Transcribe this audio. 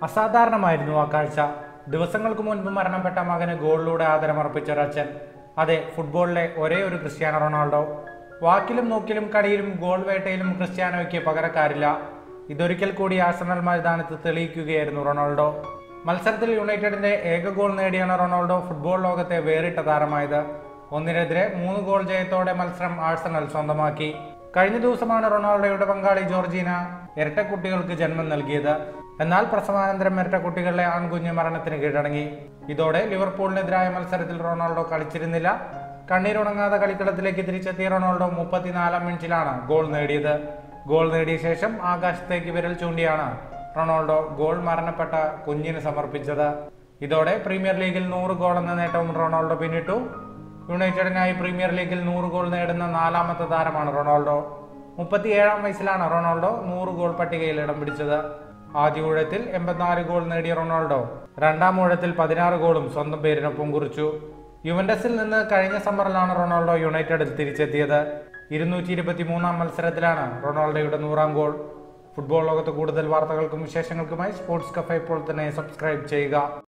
അസാധാരണമായിരുന്നു ആ കാഴ്ച ദിവസങ്ങൾക്ക് മുൻപ് മരണപ്പെട്ട മകന് ഗോളിലൂടെ ആദരമർപ്പിച്ച ഒരച്ഛൻ അതെ ഫുട്ബോളിലെ ഒരേ ഒരു ക്രിസ്ത്യാനോ റൊണാൾഡോ വാക്കിലും നോക്കിലും കളിയിലും ഗോൾ വേട്ടയിലും ക്രിസ്ത്യാനോയ്ക്ക് പകരക്കാരില്ല ഇതൊരിക്കൽ കൂടി ആഴ്സണൽ മൈതാനത്ത് തെളിയിക്കുകയായിരുന്നു റൊണാൾഡോ മത്സരത്തിൽ യുണൈറ്റഡിന്റെ ഏക ഗോൾ നേടിയാണ് റൊണാൾഡോ ഫുട്ബോൾ ലോകത്തെ വേറിട്ട താരമായത് ഒന്നിനെതിരെ മൂന്ന് ഗോൾ ജയത്തോടെ മത്സരം ആഴ്സണൽ സ്വന്തമാക്കി കഴിഞ്ഞ ദിവസമാണ് റൊണാൾഡോയുടെ പങ്കാളി ജോർജീന ഇരട്ടക്കുട്ടികൾക്ക് ജന്മം നൽകിയത് എന്നാൽ പ്രസവാനന്തരം ഇരട്ടക്കുട്ടികളിലെ ആൺകുഞ്ഞ് മരണത്തിന് കീഴടങ്ങി ഇതോടെ ലിവർപൂളിനെതിരായ മത്സരത്തിൽ റൊണാൾഡോ കളിച്ചിരുന്നില്ല കണ്ണീരുണങ്ങാതെ കളിക്കളത്തിലേക്ക് തിരിച്ചെത്തിയ റൊണാൾഡോ മുപ്പത്തിനാലാം മിനിറ്റിലാണ് ഗോൾ നേടിയത് ഗോൾ നേടിയ ശേഷം ആകാശത്തേക്ക് വിരൽ ചൂണ്ടിയാണ് റൊണാൾഡോ ഗോൾ മരണപ്പെട്ട കുഞ്ഞിന് സമർപ്പിച്ചത് ഇതോടെ പ്രീമിയർ ലീഗിൽ നൂറ് ഗോൾ എന്ന നേട്ടവും റൊണാൾഡോ പിന്നിട്ടു യുണൈറ്റഡിനായി പ്രീമിയർ ലീഗിൽ നൂറ് ഗോൾ നേടുന്ന നാലാമത്തെ താരമാണ് റൊണാൾഡോ മുപ്പത്തിയേഴാം വയസ്സിലാണ് റൊണാൾഡോ നൂറ് ഗോൾ പട്ടികയിൽ ഇടം പിടിച്ചത് ആദ്യ ഊഴത്തിൽ എൺപത്തിനാല് ഗോൾ നേടിയ റൊണാൾഡോ രണ്ടാം ഊഴത്തിൽ പതിനാറ് ഗോളും സ്വന്തം പേരിനൊപ്പം കുറിച്ചു യുവന്റസിൽ നിന്ന് കഴിഞ്ഞ സമ്മറിലാണ് റൊണാൾഡോ യുണൈറ്റഡിൽ തിരിച്ചെത്തിയത് ഇരുന്നൂറ്റി ഇരുപത്തി മൂന്നാം മത്സരത്തിലാണ് റൊണാൾഡോയുടെ നൂറാം ഗോൾ ഫുട്ബോൾ ലോകത്ത് കൂടുതൽ വാർത്തകൾക്കും വിശേഷങ്ങൾക്കുമായി സ്പോർട്സ് കഫേ ഇപ്പോൾ തന്നെ സബ്സ്ക്രൈബ് ചെയ്യുക